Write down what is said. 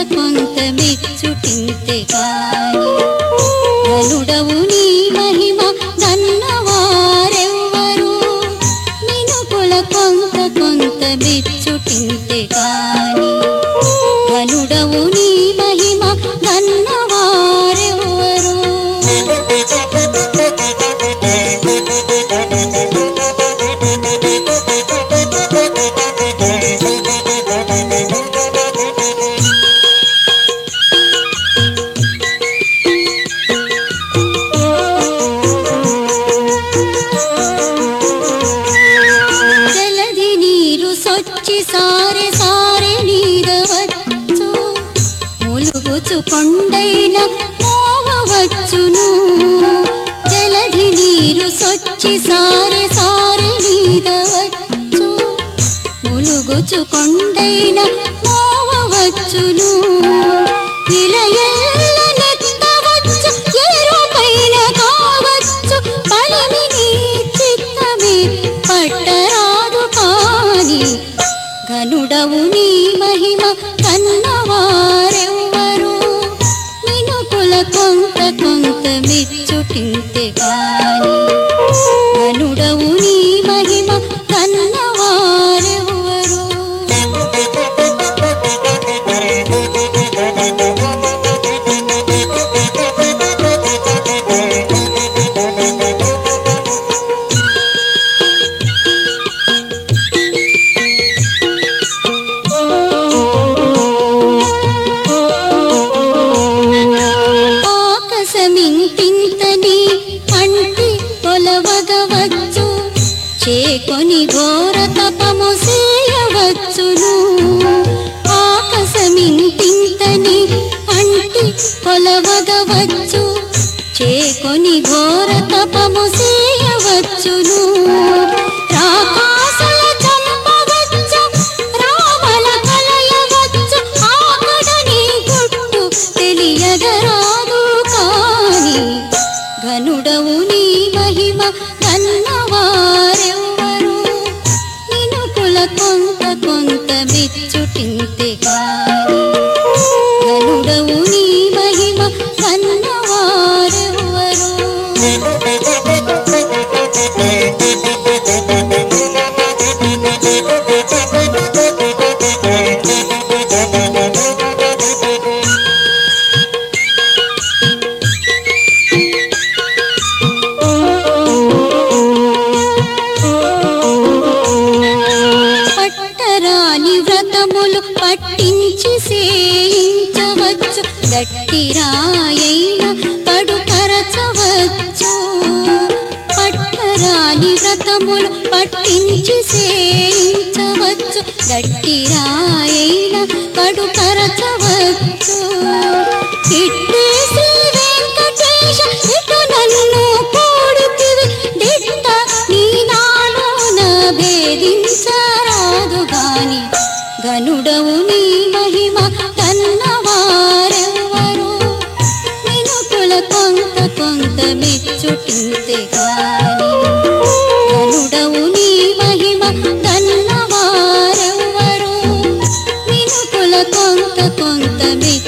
కొంత మెచ్చుటింతే కాని ధనుడవు నీ మహిమ గన్నవారెవ్వరు మినుకుల కొంత కొంత మెచ్చుటింతే కాని ధనుడవు నీ మహిమ గన్నవారెవ్వరు జలది నీరు సొచ్చి సారె సారె నీరవచ్చు ములుగుచు కొండైన మోవవచ్చును జలది నీరు సొచ్చి సారె సారె నీరవచ్చు ములుగుచు కొండైన మోవవచ్చును ఇలయల్ల నెత్తవచ్చు ఎరుపైన కావచ్చు బలమి నీ చిత్తమే పట్టరాదు కాని ఘనుడవు నీ మహిమ కన్నవారెవ్వరు మినుకుల కొంత కొంత మెచ్చుటింతే కాని ఘనుడవు నీ మహిమ కన్నవారెవ్వరు ఆకాశమింతింతని అంటి కొలవగవచ్చు చేకొని ఘోర తపము చేయవచ్చును ఆకాశమింతింతని అంటి కొలవగవచ్చు చేకొని ఘోర తపము చేయవచ్చును రాకాసుల చంపవచ్చు రామల కలయవచ్చు ఆకడ నీ గుట్టు తెలియగరాదు కాని ఘనుడవు నీ మహిమ కన్నవారెవ్వరు మినుకుల కొంత కొంత మెచ్చుటింతే కాని ఘనుడవు నీ మహిమ కన్నవారెవ్వరు పట్టరాని వ్రతములు పట్టించి సేయించవచ్చు గట్టి రాయైన కడు పరచవచ్చు పట్టరాని వ్రతములు పట్టించి సేయించవచ్చు గట్టి రాయైన కడు పరచవచ్చు ఇట్టే శ్రీ వెంకటేశ ఇటు నన్ను కోడితివి దిట్ట నీ నాలోన భేదించరాదు గాని గనుడవు నీ మహిమ కన్నవారెవ్వరు మినుకుల కొంత కొంత మెచ్చుటింతే కాని గనుడవు నీ మహిమ కన్నవారెవ్వరు మినుకుల కొంత కొంత మెచ్చు